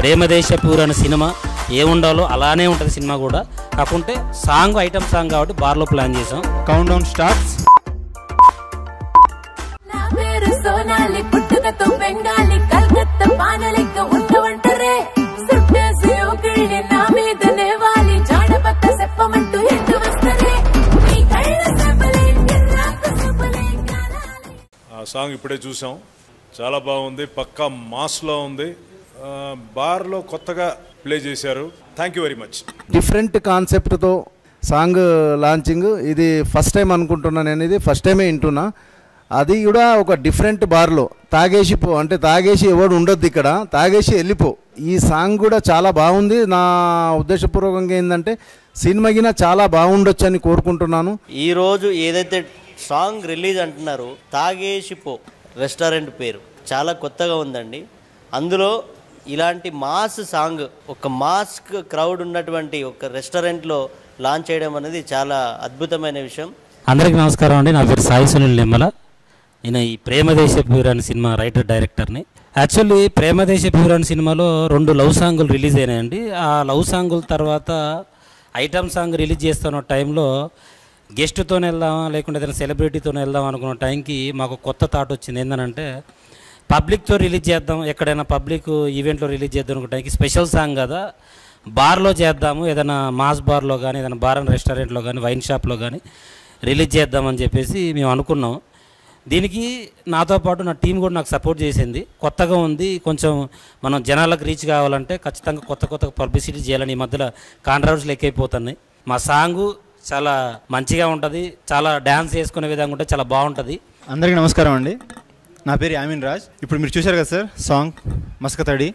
ప్రేమదేశపూర్ అనే సినిమా ఏముండాలో అలానే ఉంటుంది సినిమా కూడా కాకుంటే సాంగ్ ఐటమ్ సాంగ్ కాబట్టి బార్లో ప్లాన్ చేసాం కౌంట్ డౌన్ స్టార్ట్స్ నా పేరు సోనాలి పుట్టుకతో బెంగాలీ కల్కత్తా పానలిక ఉండవంటరే సుట్టేసి ఒకళ్ళి నా మీదనే వాలి జాడపత్త చెప్పమంటూ ఎట్టు వస్తరే నీ కళ్ళ చెప్పలే నాకు చెప్పలే కానాలి ఆ సాంగ్ ఇప్పుడే చూసాం చాలా బాగుంది పక్కా మాస్లో ఉంది ఆ, బార్లో కొత్తగా ప్లే చేశారు thank you very much different కాన్సెప్ట్తో సాంగ్ లాంచింగ్ ఇది ఫస్ట్ టైం అనుకుంటున్నాను నేను ఇది ఫస్ట్ టైమే వింటున్నా అది కూడా ఒక డిఫరెంట్ బార్లో తాగేసి పో అంటే తాగేసి ఎవడు ఉండొద్దు ఇక్కడ తాగేసి వెళ్ళిపో ఈ సాంగ్ కూడా చాలా బాగుంది నా ఉద్దేశపూర్వకంగా ఏంటంటే సినిమా గిన చాలా బాగుండొచ్చు అని కోరుకుంటున్నాను ఈరోజు ఏదైతే సాంగ్ రిలీజ్ అంటున్నారో తాగేసిపో రెస్టారెంట్ పేరు చాలా కొత్తగా ఉందండి అందులో ఇలాంటి మాస్ సాంగ్ ఒక మాస్క్ క్రౌడ్ ఉన్నటువంటి ఒక రెస్టారెంట్లో లాంచ్ చేయడం అనేది చాలా అద్భుతమైన విషయం అందరికీ నమస్కారం అండి నా పేరు సాయి సునీల్ నిమ్మల నేను ఈ ప్రేమదేశపూర్ అనే సినిమా రైటర్ డైరెక్టర్ని యాక్చువల్లీ ప్రేమదేశపూర్ అనే సినిమాలో రెండు లవ్ సాంగులు రిలీజ్ అయినాయండి ఆ లవ్ సాంగుల తర్వాత ఐటమ్ సాంగ్ రిలీజ్ చేస్తున్న టైంలో గెస్ట్తో వెళ్దామా లేకుంటే ఏదైనా సెలబ్రిటీతో వెళ్దాం అనుకున్న టైంకి మాకు కొత్త థాట్ వచ్చింది ఏంటంటే పబ్లిక్తో రిలీజ్ చేద్దాం ఎక్కడైనా పబ్లిక్ ఈవెంట్లో రిలీజ్ చేద్దాం అనుకున్న టైంకి స్పెషల్ సాంగ్ కదా బార్లో చేద్దాము ఏదైనా మాస్ బార్లో కానీ ఏదైనా బార్ అండ్ రెస్టారెంట్లో కానీ వైన్ షాప్లో కానీ రిలీజ్ చేద్దామని చెప్పేసి మేము అనుకున్నాం దీనికి నాతో పాటు నా టీం కూడా నాకు సపోర్ట్ చేసింది కొత్తగా ఉంది కొంచెం మనం జనాలకు రీచ్ కావాలంటే ఖచ్చితంగా కొత్త కొత్త పబ్లిసిటీ చేయాలని ఈ మధ్యలో కాంట్రవర్సీలు ఎక్కువైపోతున్నాయి మా సాంగు చాలా మంచిగా ఉంటుంది చాలా డ్యాన్స్ చేసుకునే విధంగా ఉంటే చాలా బాగుంటుంది అందరికీ నమస్కారం అండి నా పేరు యామిన్ రాజ్ ఇప్పుడు మీరు చూశారు కదా సార్ సాంగ్ మస్కతడి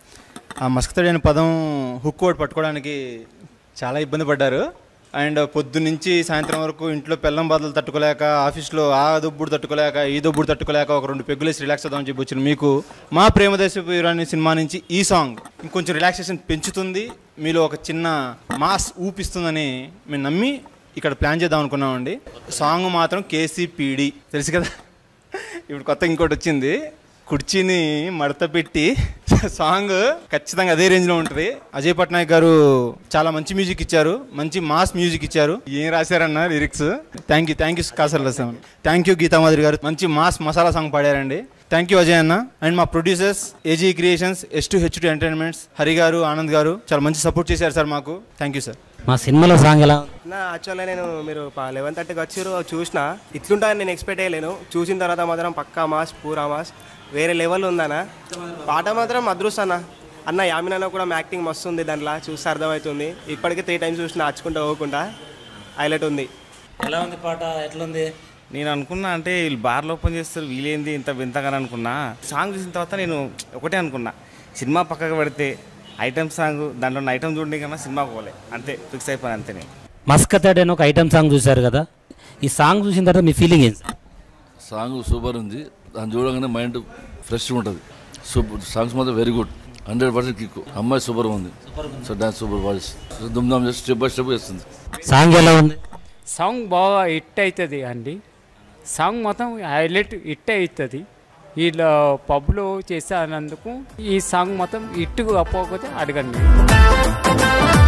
ఆ మస్కతడి అనే పదం హుక్ వర్డ్ పట్టుకోవడానికి చాలా ఇబ్బంది పడ్డారు అండ్ పొద్దు నుంచి సాయంత్రం వరకు ఇంట్లో పెళ్ళం బాధలు తట్టుకోలేక ఆఫీస్లో ఆ దొబ్బుడు తట్టుకోలేక ఈ దొబ్బుడు తట్టుకోలేక ఒక రెండు పెగ్గులేసి రిలాక్స్ అవుదామని చెప్పి వచ్చిన మీకు మా ప్రేమదేశపు అనే సినిమా నుంచి ఈ సాంగ్ ఇంకొంచెం రిలాక్సేషన్ పెంచుతుంది మీలో ఒక చిన్న మాస్ ఊపిస్తుందని మేము నమ్మి ఇక్కడ ప్లాన్ చేద్దాం అనుకున్నామండి సాంగ్ మాత్రం కేసీపీడి తెలుసు కదా ఇప్పుడు కొత్త ఇంకోటి వచ్చింది కుర్చీని మడత పెట్టి సాంగ్ ఖచ్చితంగా అదే రేంజ్లో ఉంటుంది అజయ్ పట్నాయక్ గారు చాలా మంచి మ్యూజిక్ ఇచ్చారు మంచి మాస్ మ్యూజిక్ ఇచ్చారు ఏం రాశారన్న lyrics thank you thank you Kasarla sir thank you Geetha Madhuri గారు మంచి మాస్ మసాలా సాంగ్ పాడారండి థ్యాంక్ యూ అజయ్ అన్న అండ్ మా producers AG creations S two H two entertainments Hari గారు ఆనంద్ గారు చాలా మంచి సపోర్ట్ చేశారు సార్ మాకు థ్యాంక్ యూ సార్ మా సినిమాలో సాంగ్ ఎలా ఉంది? నా యాక్చువల్గా నేను మీరు లెవెన్ థర్టీకి వచ్చారు చూసిన ఇట్లుంటుందని నేను ఎక్స్పెక్ట్ చేయలేను చూసిన తర్వాత మాత్రం పక్కా మాస్ పూరా మాస్ వేరే లెవెల్ ఉందన్న పాట మాత్రం అదృష్టం అన్న అన్న యామిన్ అన్న కూడా యాక్టింగ్ మస్తు ఉంది దాంట్లో చూస్తే అర్థమవుతుంది ఇప్పటికే త్రీ టైమ్స్ చూసిన నచ్చుకుంటూ పోకుండా హైలైట్ ఉంది ఎలా ఉంది పాట ఎట్లుంది నేను అనుకున్నా అంటే వీళ్ళు బార్లు ఓపెన్ చేస్తారు వీలేంది ఇంత వింతగా అనుకున్నా సాంగ్ చూసిన తర్వాత నేను ఒకటే అనుకున్నా సినిమా పక్కకు పెడితే ఐటమ్ సాంగ్ దాంట్లో ఉన్న ఐటమ్ చూడండి కన్నా సినిమా పోలే అంతే ఫిక్స్ అయిపోయాను అంతే నేను మస్కతడ్ అని ఒక ఐటమ్ సాంగ్ చూశారు కదా ఈ సాంగ్ చూసిన తర్వాత మీ ఫీలింగ్ ఏంటి సాంగ్ సూపర్ ఉంది దాన్ని చూడగానే మైండ్ ఫ్రెష్గా ఉంటుంది సూపర్ సాంగ్స్ మాత్రం very good hundred percent kick అమ్మాయి సూపర్ ఉంది సో డాన్స్ సూపర్ వాయిస్ దుమ్దాం చేసి స్టెప్ బై స్టెప్ చేస్తుంది సాంగ్ ఎలా ఉంది సాంగ్ బాగా హిట్ అవుతుంది అండి సాంగ్ మొత్తం హైలైట్ హిట్ అవుతుంది వీళ్ళు పబ్లో చేసినందుకు ఈ సాంగ్ మొత్తం హిట్ కాకపోతే అడగండి